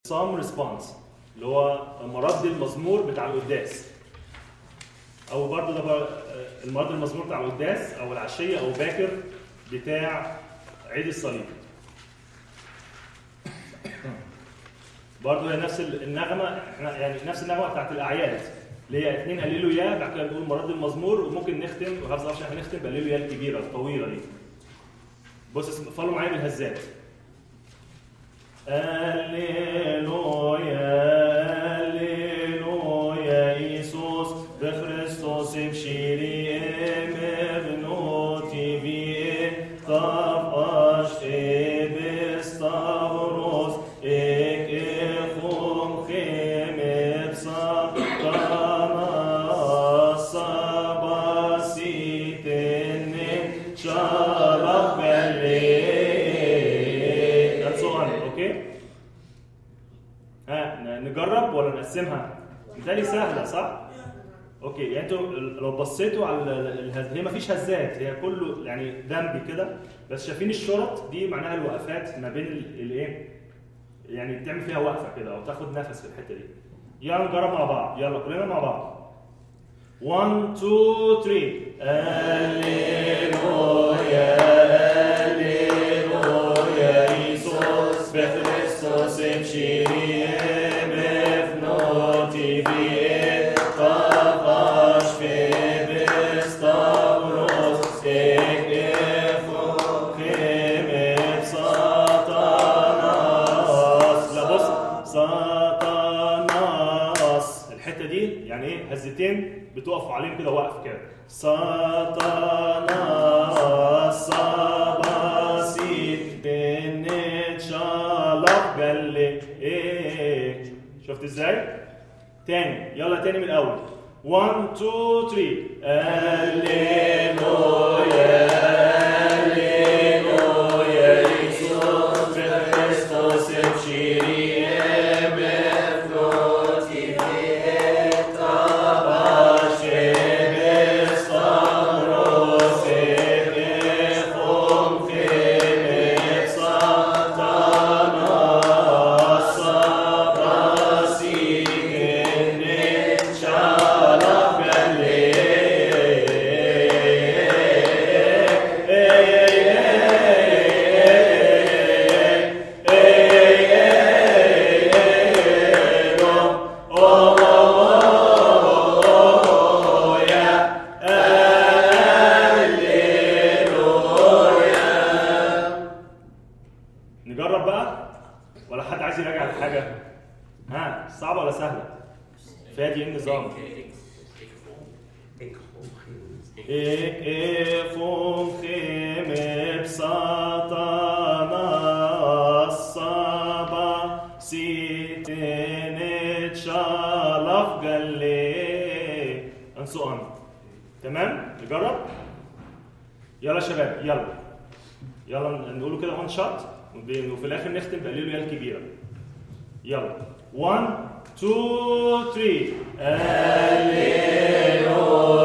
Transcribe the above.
سام ريسبونس اللي هو مرد المزمور بتاع القداس او برضه ده بقى المرد المزمور بتاع القداس او العشيه او باكر بتاع عيد الصليب برضه هي نفس النغمه احنا يعني نفس النغمه بتاعت الاعياد اللي هي اثنين قللوا يا بعد كده نقول مرد المزمور وممكن نختم وحافظ عشان هنختم بقللوا يا الكبيره الطويله دي بص اسم- فولوا معايا بالهزات هللويا هللويا إيسوس بخريستوس بشيري مبنوتي بي طب أشتي بستاوروس إك إخوم خيم بسطانا صباسيتني شرف بلي That's all, اوكي؟ ها ن- نجرب ولا نقسمها؟ متهيألي سهلة صح؟ اوكي يعني انتوا لو بصيتوا على ال- الهز... هي مفيش هزات هي كله يعني دمبي كده بس شايفين الشرط دي معناها الوقفات ما بين ال- الايه؟ يعني بتعمل فيها وقفه كده او تاخد نفس في الحته دي. يلا نجرب مع بعض يلا كلنا مع بعض. 1 2 3 هللويا هللويا إيسوس بخريستوس بشيري بفنوتي بي طباش في بستاوروس إك إخو كيمي ساتاناس لا بص ساتاناس الحته دي يعني ايه هزتين بتقفوا عليهم كده وقف كده ساتاناس ساباسي بنتشالف قال لي ايه شفت ازاي؟ تاني يلا تاني من الاول 1 2 3 هللويا هللويا يسوع كريستوس بشيري بفلوتي بتاباشي بستامروس بخوم خيمة ساتانا صباسي كنت شالف نجرب بقى ولا حد عايز يراجع الحاجة؟ ها صعبة ولا سهلة؟ فادي ايه النظام؟ إك إفهم خيم بساتانا الصبا سيتين تشالف قلي and so on تمام؟ نجرب؟ يلا شباب يلا يلا نقوله كده وان شوت وفي الاخر نختم بقليله يا الكبيره يلا 1 2 3 هللويا